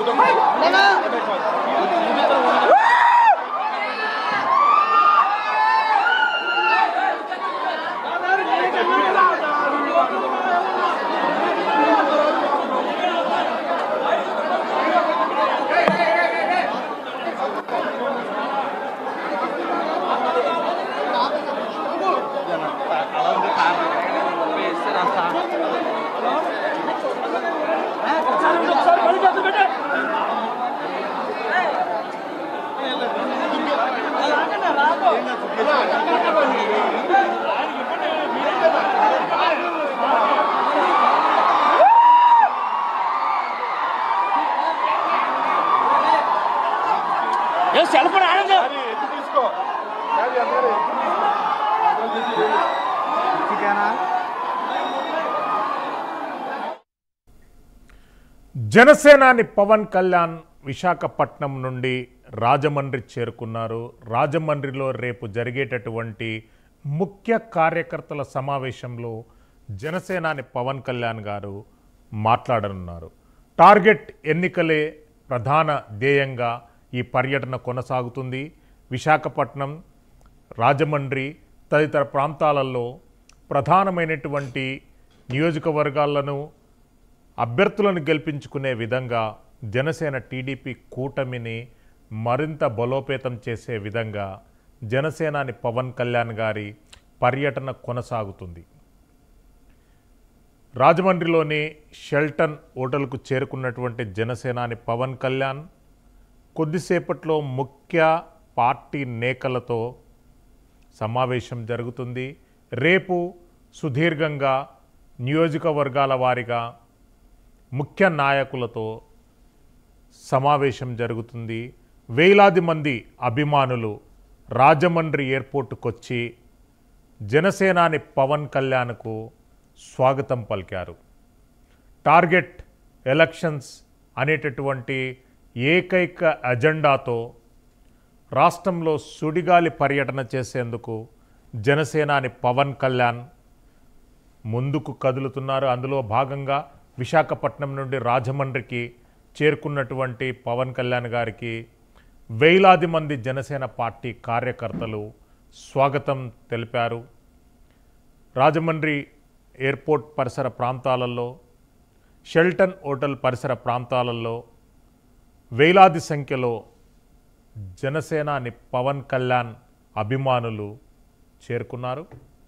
cell phone Anand జనసేనాని పవన్ కళ్యాణ్ విశాఖపట్నం నుండి రాజమండ్రి చేరుకున్నారు రాజమండ్రిలో రేపు జరిగేటటువంటి ముఖ్య కార్యకర్తల సమావేశంలో జనసేనాని పవన్ కళ్యాణ్ గారు మాట్లాడనున్నారు టార్గెట్ ఎన్నికలే ప్రధాన ధ్యేయంగా ఈ పర్యటన కొనసాగుతుంది విశాఖపట్నం రాజమండ్రి తదితర ప్రాంతాలలో ప్రధానమైనటువంటి నియోజకవర్గాలను అభ్యర్థులను గెలిపించుకునే విధంగా జనసేన టీడీపీ కూటమిని మరింత బలోపేతం చేసే విధంగా జనసేనాని పవన్ కళ్యాణ్ గారి పర్యటన కొనసాగుతుంది రాజమండ్రిలోని షెల్టన్ హోటల్కు చేరుకున్నటువంటి జనసేనాని పవన్ కళ్యాణ్ కొద్దిసేపట్లో ముఖ్య పార్టీ నేతలతో సమావేశం జరుగుతుంది రేపు సుదీర్ఘంగా నియోజకవర్గాల వారీగా ముఖ్య నాయకులతో సమావేశం జరుగుతుంది వేలాది మంది అభిమానులు రాజమండ్రి ఎయిర్పోర్టుకు వచ్చి జనసేనాని పవన్ కళ్యాణ్కు స్వాగతం పలికారు టార్గెట్ ఎలక్షన్స్ అనేటటువంటి ఏకైక అజెండాతో రాష్ట్రంలో సుడిగాలి పర్యటన చేసేందుకు జనసేనాని పవన్ కళ్యాణ్ ముందుకు కదులుతున్నారు అందులో భాగంగా విశాఖపట్నం నుండి రాజమండ్రికి చేరుకున్నటువంటి పవన్ కళ్యాణ్ గారికి వేలాది మంది జనసేన పార్టీ కార్యకర్తలు స్వాగతం తెలిపారు రాజమండ్రి ఎయిర్పోర్ట్ పరిసర ప్రాంతాలలో షెల్టన్ హోటల్ పరిసర ప్రాంతాలలో వేలాది సంఖ్యలో జనసేనాని పవన్ కళ్యాణ్ అభిమానులు చేరుకున్నారు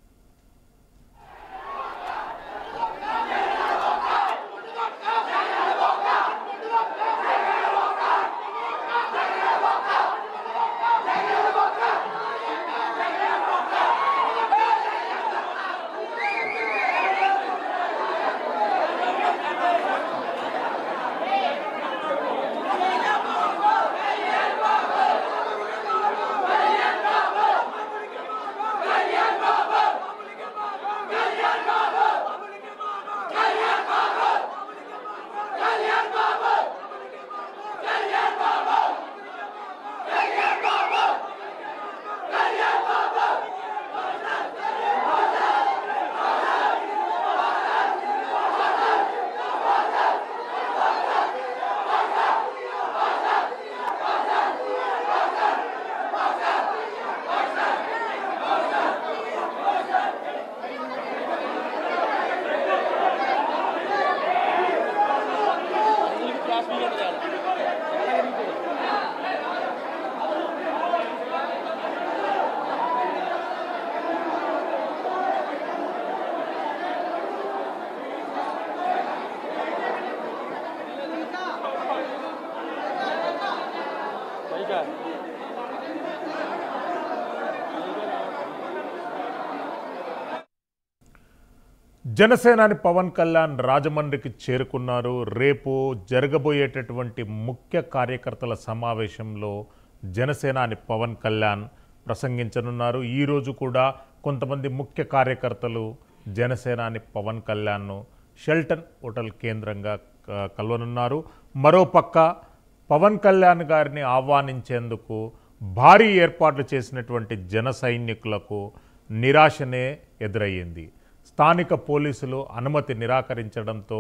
జనసేనాని పవన్ కళ్యాణ్ రాజమండ్రికి చేరుకున్నారు రేపు జరగబోయేటటువంటి ముఖ్య కార్యకర్తల సమావేశంలో జనసేనాని పవన్ కళ్యాణ్ ప్రసంగించనున్నారు ఈరోజు కూడా కొంతమంది ముఖ్య కార్యకర్తలు జనసేనాని పవన్ కళ్యాణ్ను షెల్టన్ హోటల్ కేంద్రంగా క- కలవనున్నారు మరోపక్క పవన్ కళ్యాణ్ గారిని ఆహ్వానించేందుకు భారీ ఏర్పాట్లు చేసినటువంటి జన సైనికులకు నిరాశనే ఎదురయ్యింది స్థానిక పోలీసులు అనుమతి నిరాకరించడంతో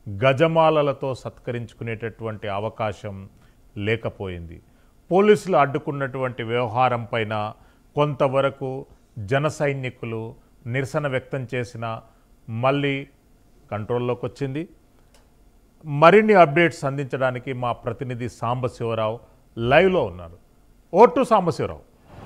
గజమాలలతో సత్కరించుకునేటటువంటి అవకాశం లేకపోయింది పోలీసులు అడ్డుకున్నటువంటి వ్యవహారం పైన కొంతవరకు జన సైనికులు నిరసన వ్యక్తం చేసిన మళ్ళీ కంట్రోల్లోకి వచ్చింది మరిన్ని అప్డేట్స్ అందించడానికి మా ప్రతినిధి సాంబశివరావు లైవ్లో ఉన్నారు ఓటు సాంబశివరావు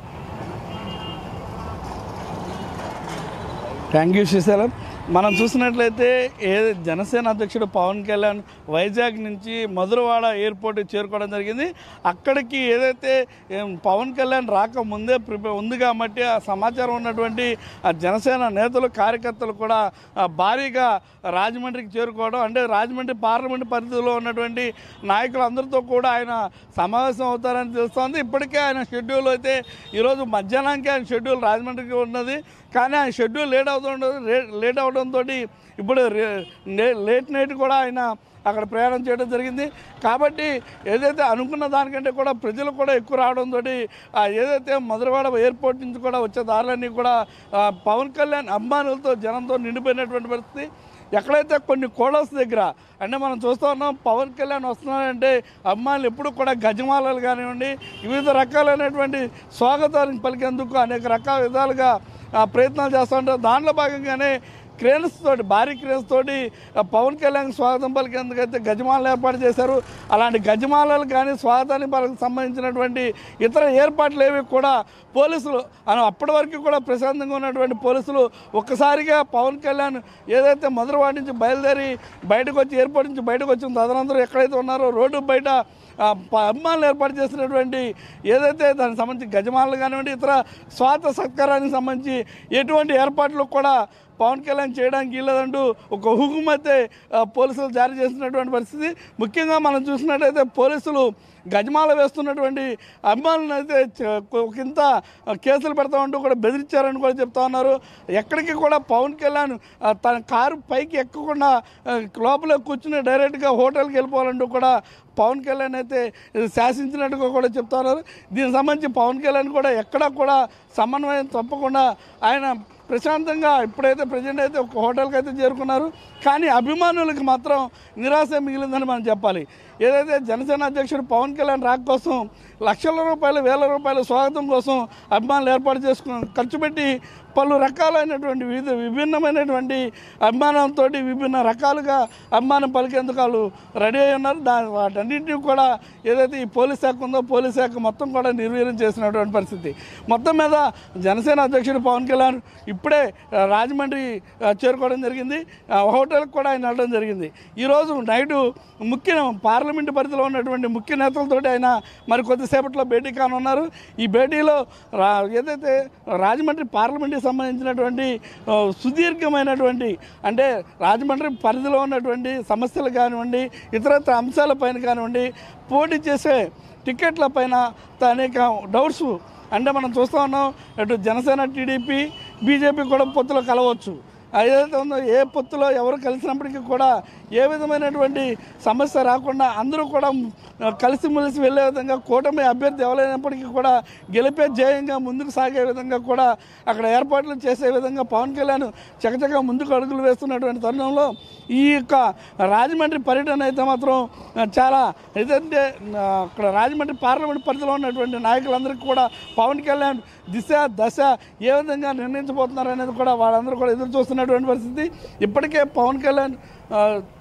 థ్యాంక్ యూ శ్రీశైలం మనం చూసినట్లయితే ఏ జనసేన అధ్యక్షుడు పవన్ కళ్యాణ్ వైజాగ్ నుంచి మధురవాడ ఎయిర్పోర్ట్ చేరుకోవడం జరిగింది అక్కడికి ఏదైతే ఏం, పవన్ కళ్యాణ్ రాక ముందే ప్రిపేర్ ఉంది కాబట్టి ఆ సమాచారం ఉన్నటువంటి ఆ జనసేన నేతలు కార్యకర్తలు కూడా ఆ, భారీగా రాజమండ్రికి చేరుకోవడం అంటే రాజమండ్రి పార్లమెంట్ పరిధిలో ఉన్నటువంటి నాయకులందరితో కూడా ఆయన సమావేశం అవుతారని తెలుస్తోంది ఇప్పటికే ఆయన షెడ్యూల్ అయితే ఈరోజు మధ్యాహ్నానికి ఆయన షెడ్యూల్ రాజమండ్రికి ఉన్నది కానీ ఆయన షెడ్యూల్ లేట్ అవుతుండదు లేట్ అవడంతో ఇప్పుడు రే- నే- లేట్ నైట్ కూడా ఆయన అక్కడ ప్రయాణం చేయడం జరిగింది కాబట్టి ఏదైతే అనుకున్న దానికంటే కూడా ప్రజలు కూడా ఎక్కువ రావడంతో ఏదైతే మధురవాడ ఎయిర్పోర్ట్ నుంచి కూడా వచ్చే దారులన్నీ కూడా ఆ, పవన్ కళ్యాణ్ అభిమానులతో జనంతో నిండిపోయినటువంటి పరిస్థితి ఎక్కడైతే కొన్ని కోడల్స్ దగ్గర అంటే మనం చూస్తూ ఉన్నాం పవన్ కళ్యాణ్ వస్తున్నారంటే అభిమానులు ఎప్పుడు కూడా గజమాలలు కానివ్వండి వివిధ రకాలైనటువంటి స్వాగతాన్ని పలికేందుకు అనేక రకాల విధాలుగా ఆ, ప్రయత్నాలు చేస్తూ ఉంటారు దాంట్లో భాగంగానే క్రేన్స్ తోటి భారీ క్రేన్స్ తోటి ఆ, పవన్ కళ్యాణ్ స్వాగతం పలికేందుకైతే గజమాలలు ఏర్పాటు చేశారు అలాంటి గజమాలలు కానీ స్వాగతానికి పలక సంబంధించినటువంటి ఇతర ఏర్పాట్లు ఏవి కూడా పోలీసులు అని అప్పటి వరకు కూడా ప్రశాంతంగా ఉన్నటువంటి పోలీసులు ఒక్కసారిగా పవన్ కళ్యాణ్ ఏదైతే మధురవాడి నుంచి బయలుదేరి బయటకు వచ్చి ఎయిర్పోర్ట్ నుంచి బయటకు వచ్చిన తదనంతరం ఎక్కడైతే ఉన్నారో రోడ్డు బయట ఆ, ప- అభిమానులు ఏర్పాటు చేసినటువంటి ఏదైతే దానికి సంబంధించి గజమాలలు కానివ్వండి ఇతర స్వార్థ సత్కారానికి సంబంధించి ఎటువంటి ఏర్పాట్లు కూడా పవన్ కళ్యాణ్ చేయడానికి వీలదంటూ ఒక హుకుమతే ఆ, పోలీసులు జారీ చేసినటువంటి పరిస్థితి ముఖ్యంగా మనం చూసినట్టయితే పోలీసులు గజమాల వేస్తున్నటువంటి అభిమానులను అయితే చ- ఒకంత కేసులు పెడతామంటూ కూడా బెదిరించారని కూడా చెప్తా ఉన్నారు ఎక్కడికి కూడా పవన్ కళ్యాణ్ ఆ, తన కారు పైకి ఎక్కకుండా ఆ, లోపల కూర్చుని డైరెక్ట్గా హోటల్కి వెళ్ళిపోవాలంటూ కూడా పవన్ కళ్యాణ్ అయితే శాసించినట్టుగా కూడా చెప్తా ఉన్నారు దీనికి సంబంధించి పవన్ కళ్యాణ్ కూడా ఎక్కడా కూడా సమన్వయం తప్పకుండా ఆయన ప్రశాంతంగా ఇప్పుడైతే ప్రజెంట్ అయితే ఒక హోటల్కి అయితే చేరుకున్నారు కానీ అభిమానులకు మాత్రం నిరాశ మిగిలిందని మనం చెప్పాలి ఏదైతే జనసేన అధ్యక్షుడు పవన్ కళ్యాణ్ రాక కోసం లక్షల రూపాయలు వేల రూపాయల స్వాగతం కోసం అభిమానులు ఏర్పాటు చేసుకుని ఖర్చు పెట్టి పలు రకాలైనటువంటి వివిధ విభిన్నమైనటువంటి అభిమానంతో విభిన్న రకాలుగా అభిమానం పలికేందుకు వాళ్ళు రెడీ అయి ఉన్నారు దా వాటన్నింటినీ కూడా ఏదైతే ఈ పోలీస్ శాఖ ఉందో పోలీస్ శాఖ మొత్తం కూడా నిర్వీర్యం చేసినటువంటి పరిస్థితి మొత్తం మీద జనసేన అధ్యక్షుడు పవన్ కళ్యాణ్ ఇప్పుడే ఆ, రాజమండ్రి ఆ, చేరుకోవడం జరిగింది ఆ, హోటల్కి కూడా ఆయన వెళ్ళడం జరిగింది ఈరోజు నైటు ముఖ్య పార్లమెంటు పరిధిలో ఉన్నటువంటి ముఖ్య నేతలతోటి ఆయన మరి కొద్దిసేపట్లో భేటీ కానున్నారు ఈ భేటీలో రా ఏదైతే రాజమండ్రి పార్లమెంట్కి సంబంధించినటువంటి ఆ, సుదీర్ఘమైనటువంటి అంటే రాజమండ్రి పరిధిలో ఉన్నటువంటి సమస్యలు కానివ్వండి ఇతరత్ర అంశాలపైన కానివ్వండి పోటీ చేసే టికెట్ల పైన అనేక డౌట్స్ అంటే మనం చూస్తూ ఉన్నాం అటు జనసేన టీడీపీ బీజేపీ కూడా పొత్తులో కలవచ్చు ఏదైతే ఉందో ఏ పొత్తులో ఎవరు కలిసినప్పటికీ కూడా ఏ విధమైనటువంటి సమస్య రాకుండా అందరూ కూడా ఆ, కలిసిమెలిసి వెళ్ళే విధంగా కూటమి అభ్యర్థి ఎవరైనప్పటికీ కూడా గెలిపే ధ్యేయంగా ముందుకు సాగే విధంగా కూడా అక్కడ ఏర్పాట్లు చేసే విధంగా పవన్ కళ్యాణ్ చకచక ముందుకు అడుగులు వేస్తున్నటువంటి తరుణంలో ఈ యొక్క రాజమండ్రి పర్యటన అయితే మాత్రం ఆ, చాలా ఏదంటే ఆ, అక్కడ రాజమండ్రి పార్లమెంట్ పరిధిలో ఉన్నటువంటి నాయకులందరికీ కూడా పవన్ కళ్యాణ్ దిశ దశ ఏ విధంగా నిర్ణయించబోతున్నారు అనేది కూడా వాళ్ళందరూ కూడా ఎదురు చూస్తున్నటువంటి పరిస్థితి ఇప్పటికే పవన్ కళ్యాణ్ ఆ,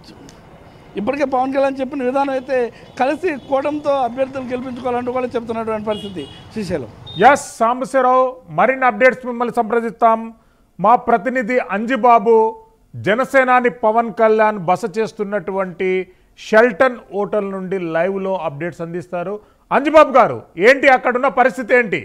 ఇప్పటికే పవన్ కళ్యాణ్ చెప్పిన విధానం అయితే కలిసి కూటమితో అభ్యర్థులు గెలిపించుకోవాలంటూ కూడా చెప్తున్నటువంటి పరిస్థితి శ్రీశైలం ఎస్ సాంబశివరావు మరిన్ని అప్డేట్స్ మిమ్మల్ని సంప్రదిస్తాం మా ప్రతినిధి అంజిబాబు జనసేనాని పవన్ కళ్యాణ్ బస చేస్తున్నటువంటి షెల్టన్ హోటల్ నుండి లైవ్లో అప్డేట్స్ అందిస్తారు అంజిబాబు గారు ఏంటి అక్కడున్న పరిస్థితి ఏంటి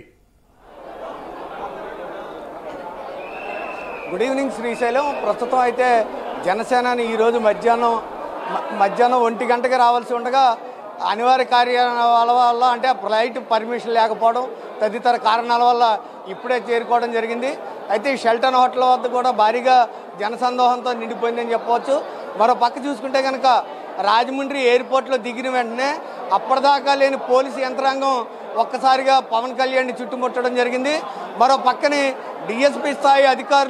గుడ్ ఈవినింగ్ శ్రీశైలం ప్రస్తుతం అయితే జనసేనని ఈరోజు మధ్యాహ్నం మ- మధ్యాహ్నం ఒంటి గంటకి రావాల్సి ఉండగా అనివార్య కార్యాల వల్ల అంటే ఫ్లైట్ పర్మిషన్ లేకపోవడం తదితర కారణాల వల్ల ఇప్పుడే చేరుకోవడం జరిగింది అయితే ఈ షెల్టన్ హోటల్ వద్ద కూడా భారీగా జనసందోహంతో నిండిపోయిందని చెప్పవచ్చు మరో పక్క చూసుకుంటే కనుక రాజమండ్రి ఎయిర్పోర్ట్లో దిగిన వెంటనే అప్పటిదాకా లేని పోలీసు యంత్రాంగం ఒక్కసారిగా పవన్ కళ్యాణ్ని చుట్టుముట్టడం జరిగింది మరో పక్కనే డిఎస్పీ స్థాయి అధికారులు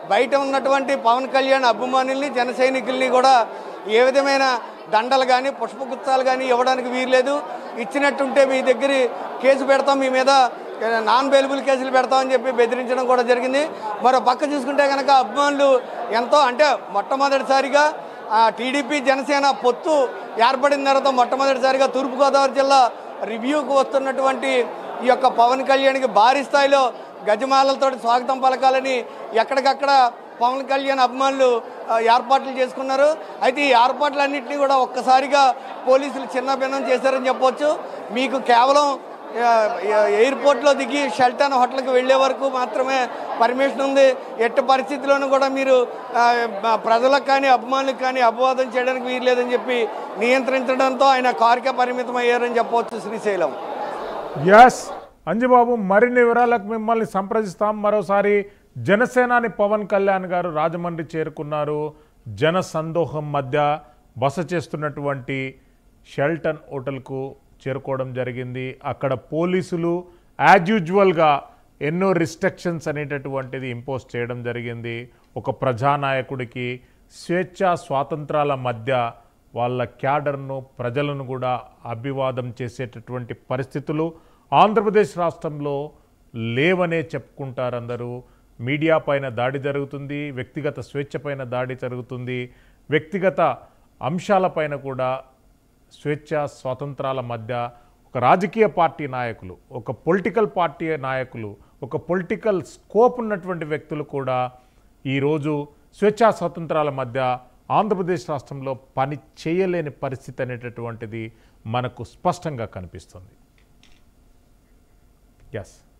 బయట ఉన్నటువంటి పవన్ కళ్యాణ్ అభిమానుల్ని జన సైనికుల్ని కూడా ఏ విధమైన దండలు కానీ పుష్పగుచ్చాలు కానీ ఇవ్వడానికి వీల్లేదు ఇచ్చినట్టుంటే మీ దగ్గర కేసు పెడతాం మీ మీద నాన్ బెయిలబుల్ కేసులు పెడతామని చెప్పి బెదిరించడం కూడా జరిగింది మరో పక్క చూసుకుంటే కనుక అభిమానులు ఎంతో అంటే మొట్టమొదటిసారిగా ఆ, టీడీపీ జనసేన పొత్తు ఏర్పడిన తర్వాత మొట్టమొదటిసారిగా తూర్పుగోదావరి జిల్లా రివ్యూకు వస్తున్నటువంటి ఈ యొక్క పవన్ కళ్యాణ్కి భారీ స్థాయిలో గజమాలతో స్వాగతం పలకాలని ఎక్కడికక్కడ పవన్ కళ్యాణ్ అభిమానులు ఆ, ఏర్పాట్లు చేసుకున్నారు అయితే ఈ ఏర్పాట్లన్నింటినీ కూడా ఒక్కసారిగా పోలీసులు చిన్న భిన్నం చేశారని చెప్పొచ్చు మీకు కేవలం ఆ, ఎయిర్పోర్ట్లో దిగి షెల్టన్ హోటల్కి వెళ్ళే వరకు మాత్రమే పర్మిషన్ ఉంది ఎట్టి పరిస్థితిలోనూ కూడా మీరు ఆ, బ- ప్రజలకు కానీ అభిమానులకు కానీ అపవాదం చేయడానికి వీల్లేదని చెప్పి నియంత్రించడంతో ఆయన కారుకే పరిమితం అయ్యారని చెప్పవచ్చు శ్రీశైలం ఎస్ అంజుబాబు మరిన్ని వివరాలకు మిమ్మల్ని సంప్రదిస్తాం మరోసారి జనసేనాని పవన్ కళ్యాణ్ గారు రాజమండ్రి చేరుకున్నారు జన సందోహం మధ్య బస చేస్తున్నటువంటి షెల్టన్ హోటల్కు చేరుకోవడం జరిగింది అక్కడ పోలీసులు యాజ్ యూజువల్గా ఎన్నో రిస్ట్రిక్షన్స్ అనేటటువంటిది ఇంపోజ్ చేయడం జరిగింది ఒక ప్రజానాయకుడికి స్వేచ్ఛ స్వాతంత్రాల మధ్య వాళ్ళ క్యాడర్ను ప్రజలను కూడా అభివాదం చేసేటటువంటి పరిస్థితులు ఆంధ్రప్రదేశ్ రాష్ట్రంలో లేవనే చెప్పుకుంటారు అందరూ మీడియా పైన దాడి జరుగుతుంది వ్యక్తిగత స్వేచ్ఛ పైన దాడి జరుగుతుంది వ్యక్తిగత అంశాలపైన కూడా స్వేచ్ఛ స్వాతంత్రాల మధ్య ఒక రాజకీయ పార్టీ నాయకులు ఒక పొలిటికల్ పార్టీ నాయకులు ఒక పొలిటికల్ స్కోప్ ఉన్నటువంటి వ్యక్తులు కూడా ఈరోజు స్వేచ్ఛా స్వాతంత్రాల మధ్య ఆంధ్రప్రదేశ్ రాష్ట్రంలో పని చేయలేని పరిస్థితి అనేటటువంటిది మనకు స్పష్టంగా కనిపిస్తుంది ఎస్